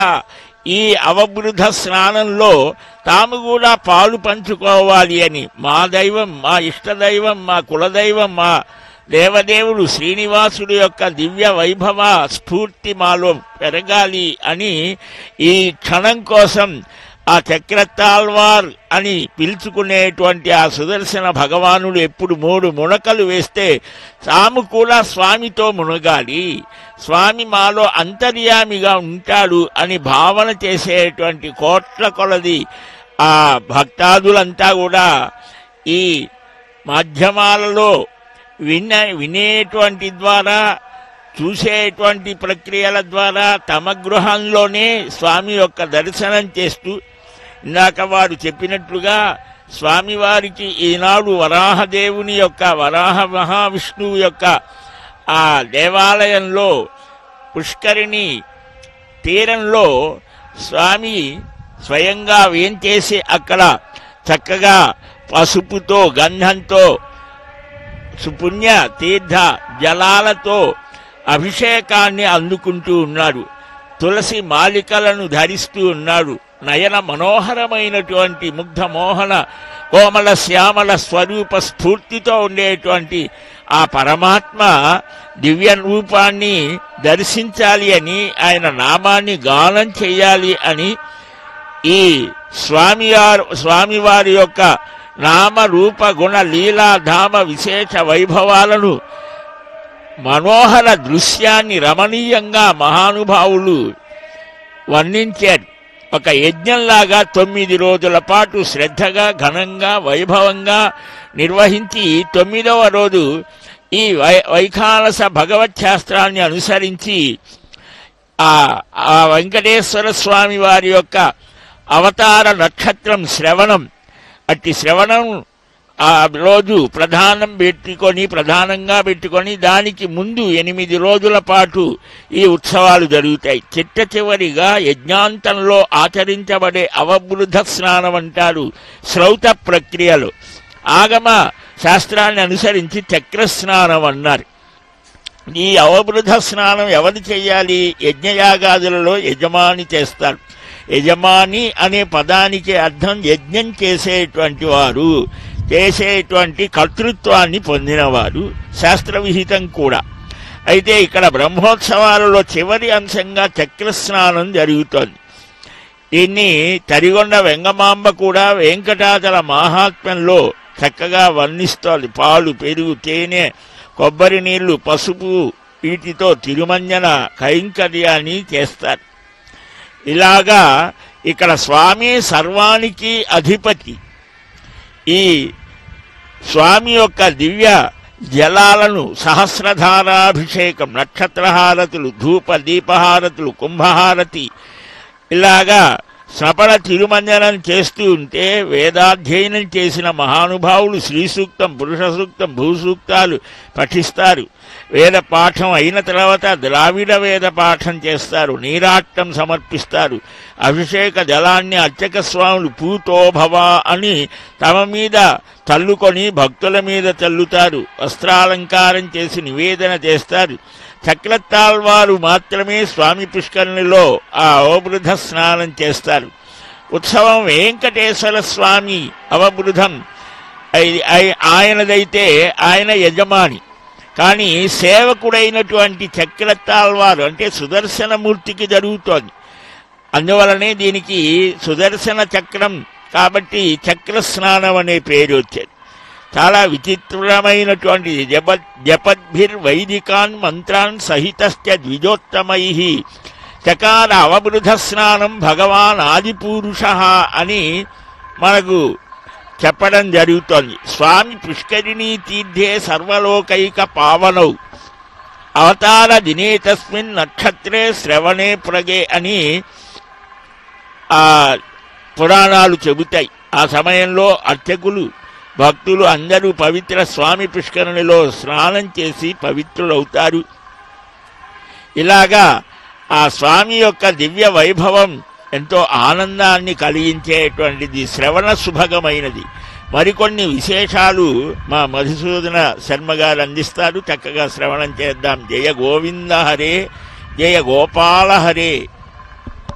ఈ అవబృధ స్నానంలో తాము కూడా పాలు పంచుకోవాలి అని మా దైవం మా ఇష్టదైవం మా కులదైవం మా దేవదేవుడు శ్రీనివాసుడు యొక్క దివ్య వైభవ స్ఫూర్తి మాలో పెరగాలి అని ఈ క్షణం కోసం ఆ చక్రతాల్వార్ అని పిలుచుకునేటువంటి ఆ సుదర్శన భగవానుడు ఎప్పుడు మూడు మునకలు వేస్తే తాము కూడా స్వామితో మునగాలి స్వామి మాలో అంతర్యామిగా ఉంటాడు అని భావన చేసేటువంటి కోట్ల కొలది ఆ భక్తాదులంతా కూడా ఈ మాధ్యమాలలో విన్న వినేటువంటి ద్వారా చూసేటువంటి ప్రక్రియల ద్వారా తమ గృహంలోనే స్వామి యొక్క దర్శనం చేస్తూ ఇందాక వారు చెప్పినట్లుగా స్వామివారికి ఈనాడు వరాహదేవుని యొక్క వరాహ మహావిష్ణువు యొక్క ఆ దేవాలయంలో పుష్కరిణి తీరంలో స్వామి స్వయంగా వేంచేసి అక్కడ చక్కగా పసుపుతో గంధంతో సుపుణ్య తీర్థ జలాలతో అభిషేకాన్ని అందుకుంటూ ఉన్నాడు తులసి మాలికలను ధరిస్తూ ఉన్నాడు నయన మనోహరమైనటువంటి ముగ్ధ మోహన కోమల శ్యామల స్వరూప స్ఫూర్తితో ఉండేటువంటి ఆ పరమాత్మ దివ్య రూపాన్ని దర్శించాలి అని ఆయన నామాన్ని గానం చేయాలి అని ఈ స్వామివారు స్వామివారి యొక్క నామ రూప గుణ లీలా ధామ విశేష వైభవాలను మనోహర దృశ్యాన్ని రమణీయంగా మహానుభావులు వర్ణించారు ఒక యజ్ఞంలాగా తొమ్మిది రోజుల పాటు శ్రద్ధగా ఘనంగా వైభవంగా నిర్వహించి తొమ్మిదవ రోజు ఈ వై వైఖానస భగవత్ శాస్త్రాన్ని అనుసరించి ఆ ఆ వెంకటేశ్వర స్వామి వారి యొక్క అవతార నక్షత్రం శ్రవణం అట్టి శ్రవణం ఆ రోజు ప్రధానం పెట్టుకొని ప్రధానంగా పెట్టుకొని దానికి ముందు ఎనిమిది రోజుల పాటు ఈ ఉత్సవాలు జరుగుతాయి చిట్ట చివరిగా యజ్ఞాంతంలో ఆచరించబడే అవబృధ స్నానం అంటారు శ్రౌత ప్రక్రియలు ఆగమ శాస్త్రాన్ని అనుసరించి చక్ర స్నానం అన్నారు ఈ అవబృధ స్నానం ఎవరు చేయాలి యజ్ఞయాగాదులలో యజమాని చేస్తారు యజమాని అనే పదానికి అర్థం యజ్ఞం చేసేటువంటి వారు చేసేటువంటి కర్తృత్వాన్ని పొందినవారు శాస్త్రవిహితం కూడా అయితే ఇక్కడ బ్రహ్మోత్సవాలలో చివరి అంశంగా చక్రస్నానం జరుగుతోంది దీన్ని తరిగొండ వెంగమాంబ కూడా వెంకటాచల మహాత్మ్యంలో చక్కగా వర్ణిస్తోంది పాలు పెరుగు తేనె కొబ్బరి నీళ్లు పసుపు వీటితో తిరుమంజన కైంకర్యాన్ని చేస్తారు ఇలాగా ఇక్కడ స్వామి సర్వానికి అధిపతి ఈ స్వామి యొక్క దివ్య జలాలను సహస్రధారాభిషేకం నక్షత్రహారతులు ధూప దీపహారతులు కుంభహారతి ఇలాగా స్నపన తిరుమంజనం చేస్తూ ఉంటే వేదాధ్యయనం చేసిన మహానుభావులు శ్రీ సూక్తం పురుష సూక్తం భూసూక్తాలు పఠిస్తారు వేద పాఠం అయిన తర్వాత ద్రావిడ వేద పాఠం చేస్తారు నీరాట్టం సమర్పిస్తారు అభిషేక జలాన్ని అర్చక స్వాములు పూతోభవ అని తమ మీద చల్లుకొని భక్తుల మీద చల్లుతారు వస్త్రాలంకారం చేసి నివేదన చేస్తారు చక్రతాల్వారు మాత్రమే స్వామి పుష్కరిణిలో ఆ అవబృధ స్నానం చేస్తారు ఉత్సవం వెంకటేశ్వర స్వామి అవబృధం ఐ- ఐ- ఆయనదైతే ఆయన యజమాని కానీ సేవకుడైనటువంటి చక్రతాల్వారు అంటే సుదర్శనమూర్తికి జరుగుతోంది అందువలనే దీనికి సుదర్శన చక్రం కాబట్టి చక్ర స్నానం అనే పేరు వచ్చేది చాలా విచిత్రమైనటువంటి జప జపద్భిర్ వైదికాన్ మంత్రాన్ సహితశ్చ ద్విజోత్తమై చకార అవబృధ స్నానం భగవాన్ ఆదిపురుష అని మనకు చెప్పడం జరుగుతోంది స్వామి పుష్కరిణీ తీర్థే సర్వలోకైక పావనౌ అవతార దినే తస్మిన్ నక్షత్రే శ్రవణే ప్రగే అని ఆ పురాణాలు చెబుతాయి ఆ సమయంలో అర్చకులు భక్తులు అందరూ పవిత్ర స్వామి పుష్కరిణిలో స్నానం చేసి పవిత్రులవుతారు ఇలాగా ఆ స్వామి యొక్క దివ్య వైభవం ఎంతో ఆనందాన్ని కలిగించేటువంటిది శ్రవణ సుభగమైనది మరికొన్ని విశేషాలు మా మధుసూదన శర్మ గారు అందిస్తారు చక్కగా శ్రవణం చేద్దాం జయ గోవింద హరే జయ గోపాల హరే